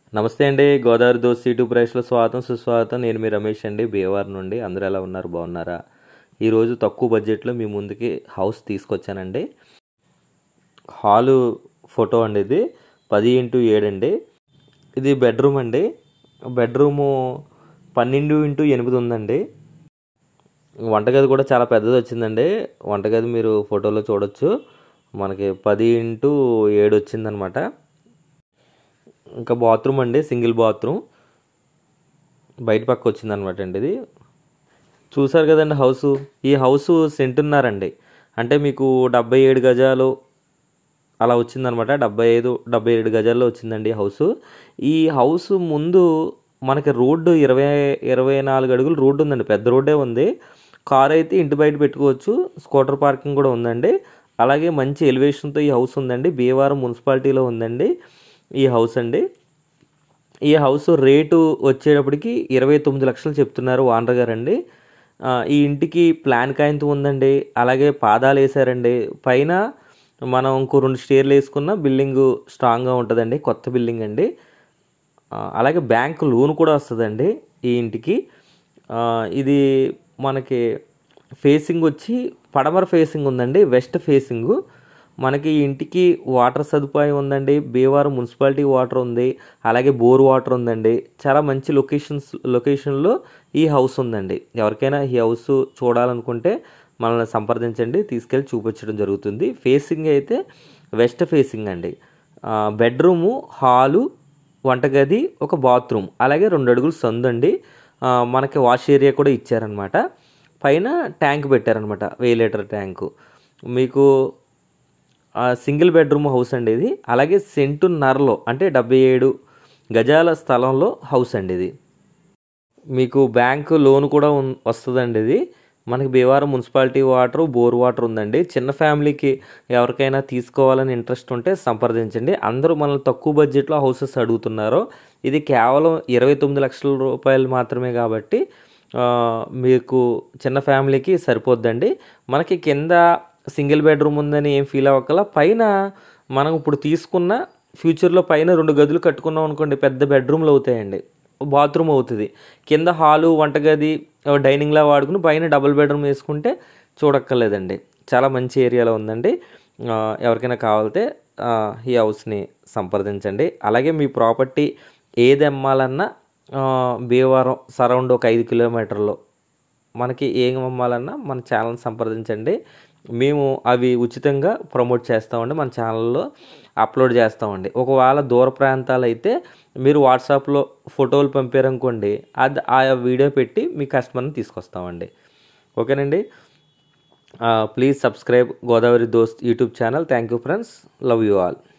నమస్తే అండి Godavari those see two ప్రైస్లో స్వాగతం సుస్వాగతం నేను మీ రమేష్ అండి బేవార్ నుండి అందరూ ఎలా ఉన్నారు బాగున్నారా ఈరోజు తక్కువ బడ్జెట్లో మీ ముందుకి హౌస్ తీసుకొచ్చానండి హాలు ఫోటో అండి ఇది పది ఇంటూ ఏడు అండి ఇది బెడ్రూమ్ అండి బెడ్రూము పన్నెండు ఇంటూ ఎనిమిది ఉందండి వంటగది కూడా చాలా పెద్దది వచ్చిందండి వంటగది మీరు ఫోటోలో చూడొచ్చు మనకి పది ఇంటూ ఏడు వచ్చిందనమాట ఇంకా బాత్రూమ్ అండి సింగిల్ బాత్రూమ్ బయట పక్క వచ్చిందనమాట అండి ఇది చూసారు కదండి హౌస్ ఈ హౌస్ సెంటున్నారండి అంటే మీకు డెబ్బై ఏడు గజాలు అలా వచ్చిందనమాట డెబ్బై ఐదు డెబ్బై ఏడు గజాల్లో వచ్చిందండి హౌస్ ఈ హౌస్ ముందు మనకి రోడ్డు ఇరవై ఇరవై నాలుగు అడుగులు రోడ్డు ఉందండి పెద్ద రోడ్డే ఉంది కార్ అయితే ఇంటి బయట పెట్టుకోవచ్చు స్కూటర్ పార్కింగ్ కూడా ఉందండి అలాగే మంచి ఎలివేషన్తో ఈ హౌస్ ఉందండి భీమవరం మున్సిపాలిటీలో ఉందండి ఈ హౌస్ అండి ఈ హౌస్ రేటు వచ్చేటప్పటికి ఇరవై తొమ్మిది లక్షలు చెప్తున్నారు ఓనర్ గారండి ఆ, ఈ ఇంటికి ప్లాన్ కాయంతో ఉందండి అలాగే పాదాలు వేసారండి పైన మనం ఇంకో రెండు స్టేర్లు వేసుకున్న బిల్డింగ్ స్ట్రాంగ్గా ఉంటుందండి కొత్త బిల్డింగ్ అండి ఆ, అలాగే బ్యాంక్ లోన్ కూడా వస్తుందండి ఈ ఇంటికి ఆ, ఇది మనకి ఫేసింగ్ వచ్చి పడమర ఫేసింగ్ ఉందండి వెస్ట్ ఫేసింగ్ మనకి ఈ ఇంటికి వాటర్ సదుపాయం ఉందండి భీమవరం మున్సిపాలిటీ వాటర్ ఉంది అలాగే బోర్ వాటర్ ఉందండి చాలా మంచి లొకేషన్స్ లొకేషన్లో ఈ హౌస్ ఉందండి ఎవరికైనా ఈ హౌస్ చూడాలనుకుంటే మనల్ని సంప్రదించండి తీసుకెళ్ళి చూపించడం జరుగుతుంది ఫేసింగ్ అయితే వెస్ట్ ఫేసింగ్ అండి ఆ, బెడ్రూము హాలు వంటగది ఒక బాత్రూమ్ అలాగే రెండు అడుగులు సందండి ఆ, మనకి వాష్ ఏరియా కూడా ఇచ్చారనమాట పైన ట్యాంక్ పెట్టారనమాట వెయ్యి లీటర్ ట్యాంకు మీకు ఆ, సింగిల్ బెడ్రూమ్ హౌస్ అండి ఇది అలాగే సెంటున్నరలో అంటే డెబ్బై ఏడు గజాల స్థలంలో హౌస్ అండి ఇది మీకు బ్యాంకు లోన్ కూడా ఉన్- వస్తుందండి ఇది మనకి Bhimavaram municipality water bore water ఉందండి చిన్న ఫ్యామిలీకి ఎవరికైనా తీసుకోవాలని ఇంట్రెస్ట్ ఉంటే సంప్రదించండి అందరూ మనల్ని తక్కువ బడ్జెట్లో హౌసెస్ అడుగుతున్నారు ఇది కేవలం ఇరవై తొమ్మిది లక్షల రూపాయలు మాత్రమే కాబట్టి ఆ, మీకు చిన్న ఫ్యామిలీకి సరిపోద్దండి మనకి కింద సింగిల్ బెడ్రూమ్ ఉందని ఏం ఫీల్ అవ్వకల పైన మనం ఇప్పుడు తీసుకున్న ఫ్యూచర్లో పైన రెండు గదులు కట్టుకున్నాం అనుకోండి పెద్ద బెడ్రూమ్లు అవుతాయండి బాత్రూమ్ అవుతుంది కింద హాలు వంటగది డైనింగ్లా వాడుకుని పైన డబుల్ బెడ్రూమ్ వేసుకుంటే చూడక్కర్లేదండి చాలా మంచి ఏరియాలో ఉందండి ఆ, ఎవరికైనా కావాలితే ఆ, ఈ హౌస్ని సంప్రదించండి అలాగే మీ ప్రాపర్టీ ఏది అమ్మాలన్నా ఆ, భీమవరం సరౌండ్ ఒక ఐదు కిలోమీటర్లో మనకి ఏం అమ్మాలన్నా మన ఛానల్ సంప్రదించండి మేము అవి ఉచితంగా ప్రమోట్ చేస్తామండి మన ఛానల్లో అప్లోడ్ చేస్తామండి ఒకవేళ దూర ప్రాంతాలు అయితే మీరు వాట్సాప్లో ఫోటోలు పంపారనుకోండి అది ఆ వీడియో పెట్టి మీ కస్టమర్ని తీసుకొస్తామండి ఓకేనండి please subscribe Godavari Dost YouTube channel thank you friends love you all